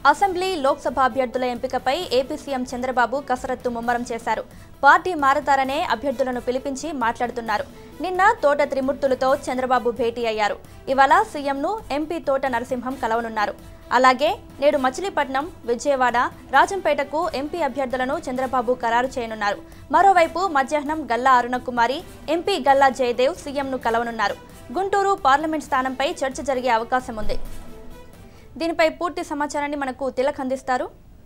assembly Lok Sabha అభ్యర్థుల ఎంపికపై AP CM Chandrababu కసరత్తు ముమ్మరం చేశారు పార్టీ మారతారనే అభ్యర్థులను పిలిపించి మాట్లాడుతున్నారు నిన్న తోట త్రిమూర్తులతో చంద్రబాబు భేటీ అయ్యారు ఇవాళ సీఎంను ఎంపీ తోట నరసింహం కలవనున్నారు అలాగే నేడు మచిలీపట్నం విజయవాడ రాజంపేటకు ఎంపీ అభ్యర్థులను చంద్రబాబు ఖరారు చేయనున్నారు మరోవైపు మధ్యాహ్నం గల్లా అరుణకుమారి ఎంపీ గల్లా జయదేవ్ సీఎంను కలవనున్నారు గుంటూరు పార్లమెంట్ స్థానంపై చర్చ జరిగే అవకాశం ఉంది దీనిపై పూర్తి సమాచారాన్ని మనకు తిలక్ అందిస్తారు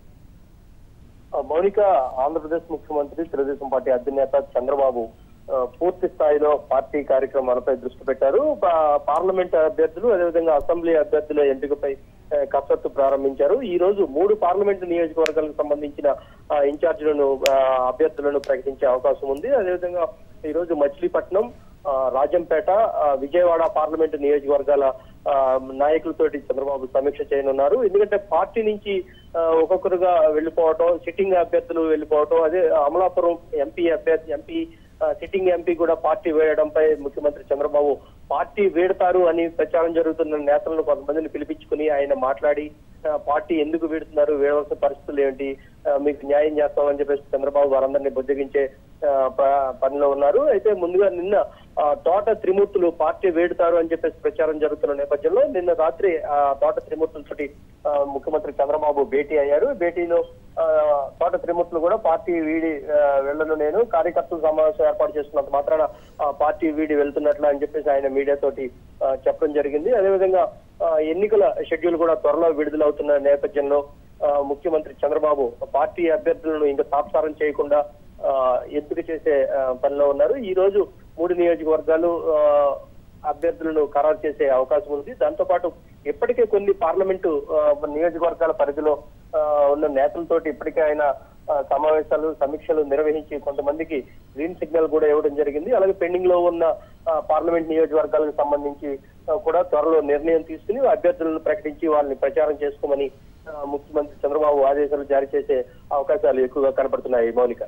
ఆ, మౌనిక ఆంధ్రప్రదేశ్ ముఖ్యమంత్రి తెలుగుదేశం పార్టీ అధినేత చంద్రబాబు ఆ, పూర్తి స్థాయిలో పార్టీ కార్యక్రమాలపై దృష్టి పెట్టారు పా- పార్లమెంట్ అభ్యర్థులు అదేవిధంగా అసెంబ్లీ అభ్యర్థుల ఎంపికపై ఆ, కసరత్తు ప్రారంభించారు ఈ రోజు మూడు పార్లమెంట్ నియోజకవర్గాలకు సంబంధించిన ఆ, ఇన్ఛార్జీలను ఆ, అభ్యర్థులను ప్రకటించే అవకాశం ఉంది అదేవిధంగా ఈ రోజు మచిలీపట్నం ఆ, రాజంపేట ఆ, విజయవాడ పార్లమెంటు నియోజకవర్గాల ఆ, నాయకులతోటి చంద్రబాబు సమీక్ష చేయనున్నారు ఎందుకంటే పార్టీ నుంచి ఆ, ఒక్కొక్కరుగా వెళ్ళిపోవటం సిట్టింగ్ అభ్యర్థులు వెళ్ళిపోవటం అదే అమలాపురం ఎంపీ అభ్యర్థి ఎంపీ ఆ, సిట్టింగ్ ఎంపీ కూడా పార్టీ వేయడంపై ముఖ్యమంత్రి చంద్రబాబు పార్టీ వీడతారు అని ప్రచారం జరుగుతున్న నేతలను కొంతమందిని పిలిపించుకుని ఆయన మాట్లాడి ఆ, పార్టీ ఎందుకు వీడుతున్నారు వీడవలసిన పరిస్థితులు ఏంటి ఆ, మీకు న్యాయం చేస్తామని చెప్పేసి చంద్రబాబు వారందరినీ బుజ్జగించే ఆ, ప- పనిలో ఉన్నారు అయితే ముందుగా నిన్న ఆ, తోట త్రిమూర్తులు పార్టీ వేడుతారు అని చెప్పేసి ప్రచారం జరుగుతున్న నేపథ్యంలో నిన్న రాత్రి ఆ తోట త్రిమూర్తులతోటి ఆ, ముఖ్యమంత్రి చంద్రబాబు భేటీ అయ్యారు భేటీలో ఆ, తోట త్రిమూర్తులు కూడా పార్టీ వీడి ఆ, వెళ్ళను నేను కార్యకర్తల సమావేశం ఏర్పాటు చేస్తున్నంత మాత్రాన ఆ, పార్టీ వీడి వెళ్తున్నట్లు అని చెప్పేసి ఆయన మీడియా తోటి ఆ, చెప్పడం జరిగింది అదేవిధంగా ఆ, ఎన్నికల షెడ్యూల్ కూడా త్వరలో విడుదలవుతున్న నేపథ్యంలో ఆ, ముఖ్యమంత్రి చంద్రబాబు పార్టీ అభ్యర్థులను ఇంకా తాత్సారం చేయకుండా ఆ, ఎంపిక చేసే ఆ, పనిలో ఉన్నారు ఈ రోజు మూడు నియోజకవర్గాలు ఆ, అభ్యర్థులను ఖరారు చేసే అవకాశం ఉంది దాంతో పాటు ఇప్పటికే కొన్ని పార్లమెంటు ఆ, నియోజకవర్గాల పరిధిలో ఆ, ఉన్న నేతలతోటి ఇప్పటికే ఆయన ఆ, సమావేశాలు సమీక్షలు నిర్వహించి కొంతమందికి గ్రీన్ సిగ్నల్ కూడా ఇవ్వడం జరిగింది అలాగే పెండింగ్ లో ఉన్న ఆ, పార్లమెంట్ నియోజకవర్గాలకు సంబంధించి ఆ, కూడా త్వరలో నిర్ణయం తీసుకుని అభ్యర్థులను ప్రకటించి వాళ్ళని ప్రచారం చేసుకోమని ఆ, ముఖ్యమంత్రి చంద్రబాబు ఆదేశాలు జారీ చేసే అవకాశాలు ఎక్కువగా కనపడుతున్నాయి మౌనిక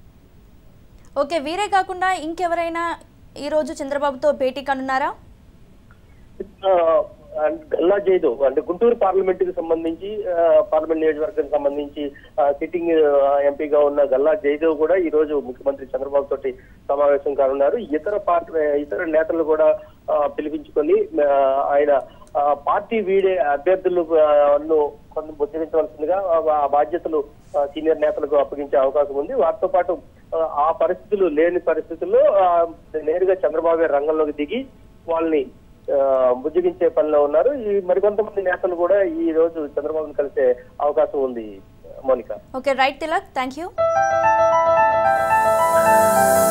ఓకే వీరే కాకుండా ఇంకెవరైనా ఈ రోజు చంద్రబాబుతో భేటీ కానున్నారా ఆ, అండ్ గల్లా జైదు అంటే గుంటూరు పార్లమెంట్ కి సంబంధించి ఆ, పార్లమెంట్ నియోజకవర్గానికి సంబంధించి ఆ, సిట్టింగ్ ఆ, ఎంపీగా ఉన్న గల్లా జయదేవ్ కూడా ఈ రోజు ముఖ్యమంత్రి చంద్రబాబు తోటి సమావేశం కానున్నారు ఇతర పార్టీ ఇతర నేతలు కూడా ఆ, పిలిపించుకొని ఆ, ఆయన ఆ, పార్టీ వీడే అభ్యర్థులు ఆ, ను కొంత బుజ్జగించవలసిందిగా ఆ, ఆ బాధ్యతలు ఆ, సీనియర్ నేతలకు అప్పగించే అవకాశం ఉంది వాటితో పాటు ఆ, ఆ పరిస్థితులు లేని పరిస్థితుల్లో ఆ, నేరుగా చంద్రబాబు రంగంలోకి దిగి వాళ్ళని ఆ, బుజ్జగించే పనిలో ఉన్నారు ఈ మరికొంతమంది నేతలు కూడా ఈ రోజు చంద్రబాబును కలిసే అవకాశం ఉంది Monika okay right Tilak thank you